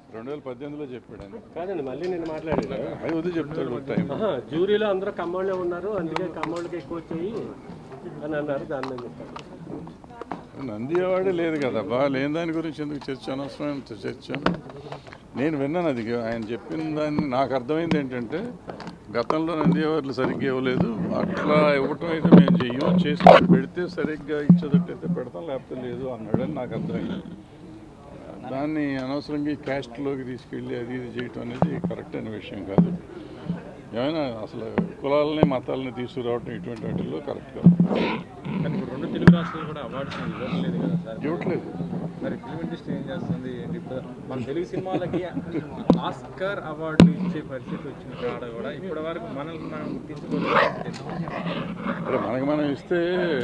రెండు వేల పద్దెనిమిదిలో చెప్పాడు ఆయన కాదండి మళ్ళీ నేను మాట్లాడాను అది వద్దు చెప్తాడు ఒక టైం ఆహా, జ్యూరీలో అందరూ కమ్మోళ్ళే ఉన్నారు అందుకే కమ్మోళ్ళకి ఎక్కువ వచ్చాయి అని అన్నారు దాని మీద చెప్పాను. నందివాడే లేదు కదా బా లేని దాని గురించి ఎందుకు చర్చ అనవసరమైన చర్చ నేను విన్నాను అది ఆయన చెప్పిన దాన్ని నాకు అర్థమైంది ఏంటంటే గతంలో నందివార్లు సరిగ్గా ఇవ్వలేదు అట్లా ఇవ్వటం అయితే మేము చెయ్యం చేసి పెడితే సరిగ్గా ఇచ్చేటట్టయితే పెడతాం లేకపోతే లేదు అన్నాడని నాకు అర్థమైంది దాన్ని అనవసరంగా ఈ క్యాస్ట్లోకి తీసుకెళ్ళి అది ఇది చేయటం అనేది కరెక్ట్ అయిన విషయం కాదు ఏమైనా అసలు కులాలని మతాలని తీసుకురావటం ఇటువంటి వాటిల్లో కరెక్ట్ కాదు కానీ ఇప్పుడు రెండు తెలుగు రాష్ట్రాలు కూడా అవార్డ్స్ ఇవ్వట్లేదు కదా సార్ ఇవ్వట్లేదు మరి ఫిల్మ్ ఇండస్ట్రీ ఏం చేస్తుంది ఏంటి ఇప్పుడు మన తెలుగు సినిమాలకి ఆస్కర్ అవార్డు ఇచ్చే పరిస్థితి వచ్చిన కాడ కూడా ఇప్పటి వరకు మనల్ని మనం గుర్తించుకోలేదు అరే మనకి మనం ఇస్తే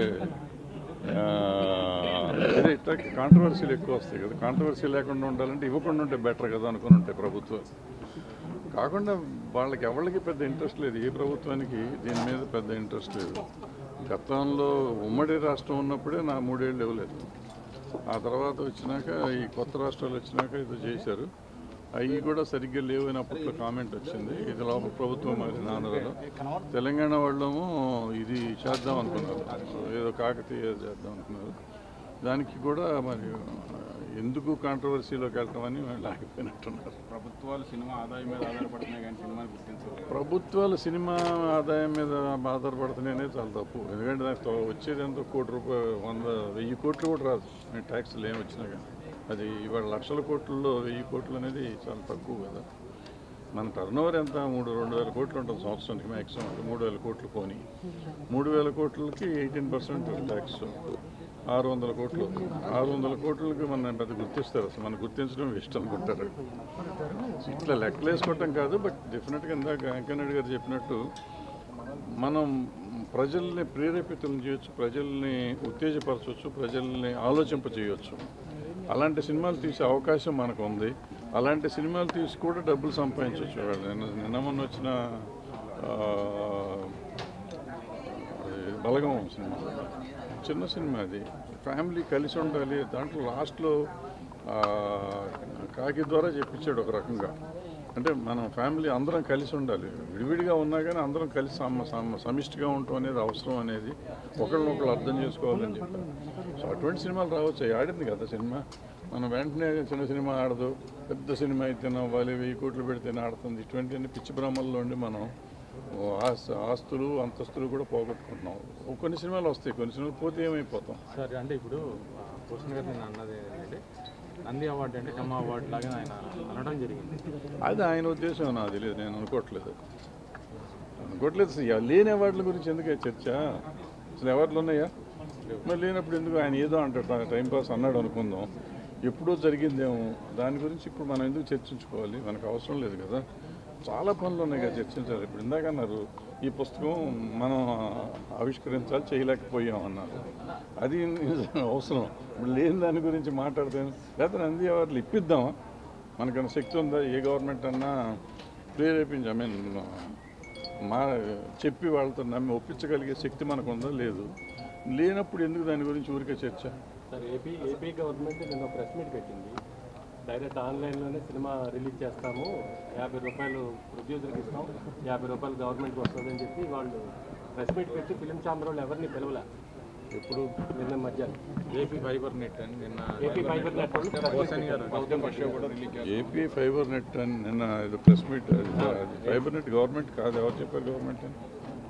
ఆ, అదే ఇట్లా కాంట్రవర్సీలు ఎక్కువ వస్తాయి కదా కాంట్రవర్సీ లేకుండా ఉండాలంటే ఇవ్వకుండా ఉంటే బెటర్ కదా అనుకుని ఉంటాయి ప్రభుత్వం కాకుండా వాళ్ళకి ఎవరికి పెద్ద ఇంట్రెస్ట్ లేదు ఏ ప్రభుత్వానికి దీని మీద పెద్ద ఇంట్రెస్ట్ లేదు గతంలో ఉమ్మడి రాష్ట్రం ఉన్నప్పుడే నా మూడేళ్ళు ఇవ్వలేదు ఆ తర్వాత వచ్చినాక ఈ కొత్త రాష్ట్రాలు వచ్చినాక ఇది చేశారు అవి కూడా సరిగ్గా లేవు అని అప్పట్లో కామెంట్ వచ్చింది ఇది లోపల ప్రభుత్వం మరి ఆంధ్రలో తెలంగాణ వాళ్ళేమో ఇది చేద్దాం అనుకున్నారు ఏదో కాకతీయ చేద్దాం అనుకున్నారు దానికి కూడా మరి ఎందుకు కాంట్రవర్సీలోకి వెళ్ళటం అని వాళ్ళు ఆగిపోయినట్టున్నారు ప్రభుత్వాలు సినిమా ఆదాయం మీద ఆధారపడుతున్నాయి కానీ సినిమాని గుర్తించలేదు ప్రభుత్వాలు సినిమా ఆదాయం మీద ఆధారపడుతున్నాయనే చాలా తప్పు ఎందుకంటే దానికి తో- వచ్చేది ఎంతో కోటి రూపాయలు వంద వెయ్యి కోట్లు కూడా రాదు ట్యాక్స్లు ఏమి వచ్చినా కానీ అది ఇవాళ లక్షల కోట్లలో వెయ్యి కోట్లు అనేది చాలా తక్కువ కదా మన టర్న్ ఓవర్ ఎంత మూడు రెండు వేల కోట్లు ఉంటుంది సంవత్సరానికి మ్యాక్సిమం మూడు వేల కోట్లు పోని మూడు వేల కోట్లకి ఎయిటీన్ పర్సెంట్ ట్యాక్స్ ఆరు వందల కోట్లు ఆరు వందల కోట్లకి మన పెద్ద గుర్తిస్తారు అసలు మనం గుర్తించడం ఇష్టం అనుకుంటారు ఇట్లా లెక్కలు వేసుకోవటం కాదు బట్ డెఫినెట్గా ఇందాక వెంకయ్యనాయుడు గారు చెప్పినట్టు మనం ప్రజల్ని ప్రేరేపితం చేయొచ్చు ప్రజల్ని ఉత్తేజపరచవచ్చు ప్రజల్ని ఆలోచింప చేయొచ్చు అలాంటి సినిమాలు తీసే అవకాశం మనకు ఉంది అలాంటి సినిమాలు తీసి కూడా డబ్బులు సంపాదించవచ్చు వాళ్ళు నిన్న నిన్న మొన్న వచ్చిన ఆ, అది బలగం సినిమా చిన్న సినిమా అది ఫ్యామిలీ కలిసి ఉండాలి దాంట్లో లాస్ట్లో ఆ, కాకి ద్వారా చెప్పించాడు ఒక రకంగా అంటే మనం ఫ్యామిలీ అందరం కలిసి ఉండాలి విడివిడిగా ఉన్నా కానీ అందరం కలిసి సమ సమ సమిష్టిగా ఉండటం అనేది అవసరం అనేది ఒకళ్ళనొకళ్ళు అర్థం చేసుకోవాలని చెప్పారు సో అటువంటి సినిమాలు రావచ్చు ఆడింది కదా సినిమా మనం వెంటనే చిన్న సినిమా ఆడదు పెద్ద సినిమా అయితే అవ్వాలి వెయ్యి కోట్లు పెడితేనే ఆడుతుంది ఇటువంటివన్నీ పిచ్చి భ్రమల్లో ఉండి మనం ఓ ఆస్ ఆస్తులు అంతస్తులు కూడా పోగొట్టుకుంటున్నాం ఓ కొన్ని సినిమాలు వస్తాయి కొన్ని సినిమాలు పోతే ఏమైపోతాం సార్ అంటే ఇప్పుడు కృష్ణ గారు నేను అన్నది ఏంటంటే నంది అవార్డు అంటే కమ్మ అవార్డు లాగా ఆయన అనడం జరిగింది అది ఆయన ఉద్దేశం నాకు తెలియదు నేను అనుకోవట్లేదు అనుకోవట్లేదు అసలు ఇక లేని అవార్డుల గురించి ఎందుకు చర్చ అసలు అవార్డులు ఉన్నాయా మరి లేనప్పుడు ఎందుకు ఆయన ఏదో అంటాడు టైం పాస్ అన్నాడు అనుకుందాం ఎప్పుడో జరిగిందేమో దాని గురించి ఇప్పుడు మనం ఎందుకు చర్చించుకోవాలి మనకు అవసరం లేదు కదా చాలా పనులు ఉన్నాయి కదా చర్చించాలి ఇప్పుడు ఇందాక అన్నారు ఈ పుస్తకం మనం ఆవిష్కరించాలి చేయలేకపోయాం అన్నారు అది నిజం అవసరం ఇప్పుడు లేని దాని గురించి మాట్లాడితే లేకపోతే నంది అవార్డులు ఇప్పిద్దామా మనకన్నా శక్తి ఉందా ఏ గవర్నమెంట్ అన్నా ప్రేరేపించి ఐ మీన్ మా చెప్పి వాళ్ళతో నమ్మి ఒప్పించగలిగే శక్తి మనకు ఉందా లేదు లేనప్పుడు ఎందుకు దాని గురించి ఊరికే చర్చ సార్ ఏపీ ఏపీ గవర్నమెంట్ నిన్న ప్రెస్ మీట్ పెట్టింది డైరెక్ట్ ఆన్లైన్లోనే సినిమా రిలీజ్ చేస్తాము యాభై రూపాయలు ప్రొడ్యూసర్కి ఇస్తాం యాభై రూపాయలు గవర్నమెంట్కి వస్తుందని చెప్పి వాళ్ళు ప్రెస్ మీట్ పెట్టి ఫిలిం ఛాంబర్ వాళ్ళు ఎవరిని పిలవలే ఎప్పుడు నిన్న మధ్యాహ్నం ఏపీ ఫైబర్ నెట్ అని నిన్న ఏపీ ఫైబర్ నెట్ వాళ్ళు రోషన్ గారు కూడా రిలీజ్ ఏపీ ఫైబర్ నెట్ అని నిన్న ఇది ప్రెస్ మీట్ అది ఫైబర్ నెట్ గవర్నమెంట్ కాదు ఎవరు చెప్పారు గవర్నమెంట్ అని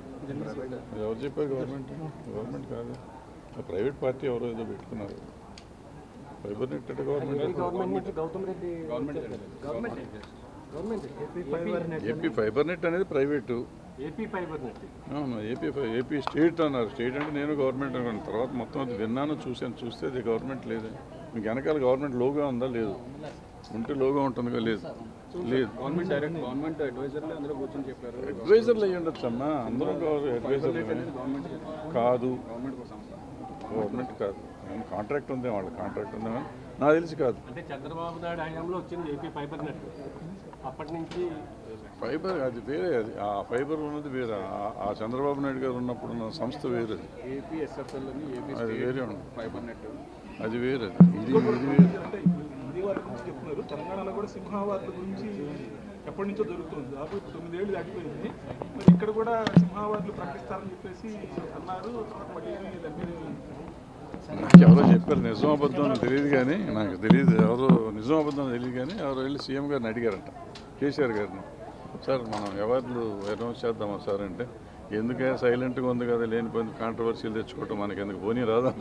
ఎవరు చెప్పారు గవర్నమెంట్ గవర్నమెంట్ కాదు ప్రైవేట్ పార్టీ ఎవరో ఏదో పెట్టుకున్నారు ఫైబర్ నెట్ అంటే గవర్నమెంట్ గవర్నమెంట్ నుంచి Goutham Reddy government government AP fibre net AP fibre net అనేది ప్రైవేటు ఏపీ ఫైబర్ నెట్ అవును ఏపీ ఫై- ఏపీ స్టేట్ అన్నారు స్టేట్ అంటే నేను గవర్నమెంట్ అనుకున్నాను తర్వాత మొత్తం అది విన్నాను చూశాను చూస్తే అది గవర్నమెంట్ లేదు మీకు వెనకాల గవర్నమెంట్ లోగో ఉందా లేదు ఉంటే లోగో ఉంటుందిగా లేదు లేదు గవర్నమెంట్ డైరెక్ట్ గవర్నమెంట్ అడ్వైజర్లు అందరూ కూర్చొని చెప్పారు అడ్వైజర్లు అయ్యి ఉండొచ్చు అమ్మా అందరూ అడ్వైజర్లు గవర్నమెంట్ కాదు గవర్నమెంట్ కోసం గవర్నమెంట్ కాదు కాంట్రాక్ట్ ఉంది వాళ్ళ కాంట్రాక్ట్ ఉంది నాకు తెలిసి కాదు అంటే చంద్రబాబు నాయుడు హయాంలో వచ్చింది ఏపీ ఫైబర్ నెట్ అప్పటి నుంచి ఫైబర్ అది వేరే అది ఆ ఫైబర్ ఉన్నది వేరే ఆ- ఆ చంద్రబాబు నాయుడు గారు ఉన్నప్పుడు ఉన్న సంస్థ వేరేది ఏపీ ఎస్ఎఫ్ఎల్ అని ఏపీ అది వేరే ఉంది ఫైబర్ నెట్ అది వేరేది ఇది ఇది వేరే ఇది వార్ల గురించి చెప్తున్నారు తెలంగాణలో కూడా సింహ వార్ల గురించి ఎప్పటి నుంచో జరుగుతుంది దాదాపు ఇప్పుడు తొమ్మిదేళ్ళు దాటిపోయింది మరి ఇక్కడ కూడా సింహ వార్లు ప్రకటిస్తారని చెప్పేసి అన్నారు తర్వాత మళ్ళీ ఏమీ దాని మీద ఏమీ నాకు ఎవరో చెప్పారు నిజం అబద్ధం అని తెలియదు కానీ నాకు తెలియదు ఎవరో నిజం అబద్ధం అని తెలియదు కానీ ఎవరో వెళ్ళి సీఎం గారిని అడిగారంట కేసీఆర్ గారిని సార్ మనం ఎవరు అనౌన్స్ చేద్దామా సార్ అంటే ఎందుకే సైలెంట్గా ఉంది కదా లేనిపోయింది కాంట్రవర్సీలు తెచ్చుకోవటం మనకి ఎందుకు పోనీ రాదన్న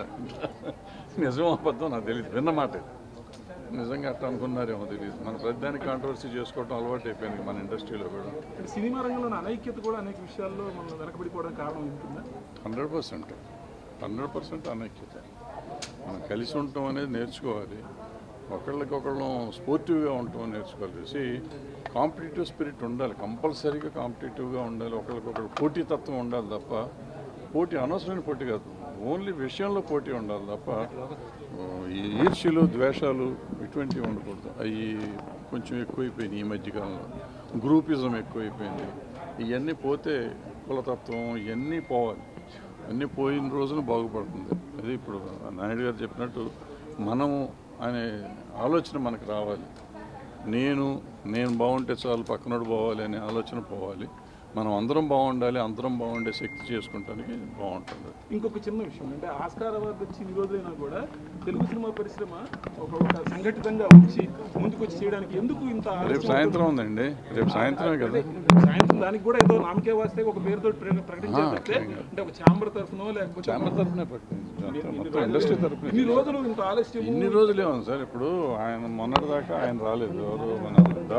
నిజం అబద్ధం నాకు తెలియదు విన్న మాట ఇది. నిజంగా అట్లా అనుకున్నారేమో తెలియదు మన ప్రతిదానికి కాంట్రవర్సీ చేసుకోవటం అలవాటు అయిపోయింది మన ఇండస్ట్రీలో కూడా అంటే సినిమా రంగంలోని అనైక్యత కూడా అనేక విషయాల్లో మనం వెనకబడిపోవడానికి కారణం ఉంటుందా హండ్రెడ్ పర్సెంట్ హండ్రెడ్ పర్సెంట్ అనైక్యత మనం కలిసి ఉండటం అనేది నేర్చుకోవాలి ఒకళ్ళకొకళ్ళం స్పోర్టివ్గా ఉండటం నేర్చుకోవాలి సి కాంపిటేటివ్ స్పిరిట్ ఉండాలి కంపల్సరీగా కాంపిటేటివ్గా ఉండాలి ఒకళ్ళకొకళ్ళు పోటీతత్వం ఉండాలి తప్ప పోటీ అనవసరమైన పోటీ కాదు ఓన్లీ విషయంలో పోటీ ఉండాలి తప్ప ఓ, ఈ ఈర్ష్యలు ద్వేషాలు ఇటువంటివి ఉండకూడదు అవి కొంచెం ఎక్కువైపోయినాయి ఈ మధ్యకాలంలో గ్రూపిజం ఎక్కువైపోయింది ఇవన్నీ పోతే కులతత్వం ఇవన్నీ పోవాలి అన్నీ పోయిన రోజున బాగుపడుతుంది అది ఇప్పుడు నాయుడు గారు చెప్పినట్టు మనము అనే ఆలోచన మనకు రావాలి నేను నేను బాగుంటే చాలు పక్కనోడు పోవాలి అనే ఆలోచన పోవాలి మనం అందరం బాగుండాలి అందరం బాగుండే శక్తి చేసుకుంటానికి బాగుంటుంది ఇంకొక చిన్న విషయం అంటే ఆస్కార్ అవార్డు వచ్చి ఈ రోజైనా కూడా తెలుగు సినిమా పరిశ్రమ ఒక ఒక సంఘటితంగా వచ్చి ముందుకు వచ్చి చేయడానికి ఎందుకు ఇంత రేపు ఆలస్యం సాయంత్రం ఉందండి రేపు సాయంత్రమే కదా అవుతుంది? సాయంత్రం దానికి కూడా ఏదో నామకే వాస్తే ఒక పేరుతో ప్రకటించారు తప్పితే అంటే ఒక ఛాంబర్ తరఫునో లేకపోతే చాంబర్ తరఫునే ప్రకటించారు మొత్తం ఇండస్ట్రీ తరఫున ఇన్ని రోజులు ఇంత ఆలస్యం ఇన్ని రోజులు ఏముంది సార్ ఇప్పుడు ఆయన మొన్నటిదాకా ఆయన రాలేదు ఎవరు మన దా-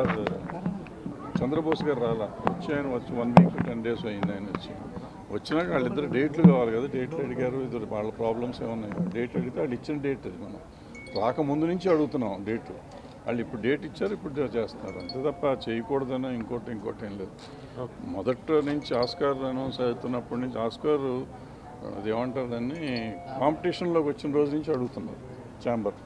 చంద్రబోస్ గారు రాలా వచ్చి ఆయన వచ్చి వన్ వీక్ టెన్ డేస్ అయింది ఆయన వచ్చి వచ్చినాక వాళ్ళిద్దరు డేట్లు కావాలి కదా డేట్లు అడిగారు ఇద్దరు వాళ్ళ ప్రాబ్లమ్స్ ఏమున్నాయి డేట్ అడిగితే వాళ్ళు ఇచ్చిన డేట్ అది మనం రాకముందు నుంచి అడుగుతున్నాం డేట్ వాళ్ళు ఇప్పుడు డేట్ ఇచ్చారు ఇప్పుడు చేస్తున్నారు అంతే తప్ప చేయకూడదనో ఇంకోటి ఇంకోటి ఏం లేదు మొదట నుంచి ఆస్కార్ అనౌన్స్ అవుతున్నప్పటి నుంచి ఆస్కార్ అది ఏమంటారు దాన్ని కాంపిటీషన్లోకి వచ్చిన రోజు నుంచి అడుగుతున్నారు ఛాంబర్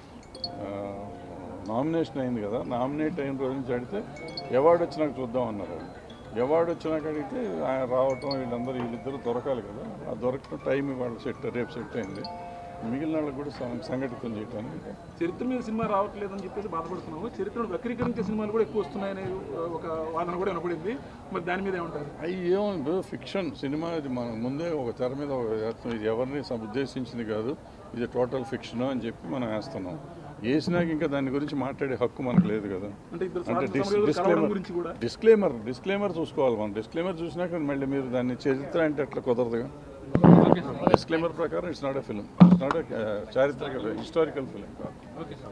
నామినేషన్ అయింది కదా నామినేట్ అయిన రోజు నుంచి అడిగితే అవార్డు వచ్చినాక చూద్దాం అన్నారు వాళ్ళు. అవార్డు వచ్చినాక అడిగితే ఆయన రావటం వీళ్ళందరూ వీళ్ళిద్దరూ దొరకాలి కదా ఆ దొరకటం టైం ఇవాళ సెట్ రేపు సెట్ అయింది మిగిలిన వాళ్ళకి కూడా సం- సంఘటితం చేయడానికి చరిత్ర మీద సినిమా రావట్లేదని చెప్పేసి బాధపడుతున్నాము చరిత్రను వక్రీకరించే సినిమాలు కూడా ఎక్కువ వస్తున్నాయనే ఒక వాదన కూడా వినపడింది మరి దాని మీద ఏమంటారు అవి ఏమో ఫిక్షన్ సినిమా ఇది మన ముందే ఒక తెర మీద ఒక వేస్తాం. ఇది ఎవరిని సం- ఉద్దేశించింది కాదు ఇది టోటల్ ఫిక్షన్ అని చెప్పి మనం వేస్తున్నాం వేసినాక ఇంకా దాని గురించి మాట్లాడే హక్కు మనకు లేదు కదా అంటే ఇద్దరు అంటే స్వార్థ డిస్ సమరయోధులు కలవడం డిస్క్లైమర్ గురించి కూడా డిస్క్లైమర్ డిస్క్లైమర్ చూసుకోవాలి మనం డిస్క్లైమర్ చూసినాక మళ్ళీ మీరు దాన్ని చరిత్ర అంటే అట్లా కుదరదుగా డిస్క్లైమర్ ప్రకారం it's not a film it's not a చారిత్రక హిస్టారికల్ ఫిలిం కాదు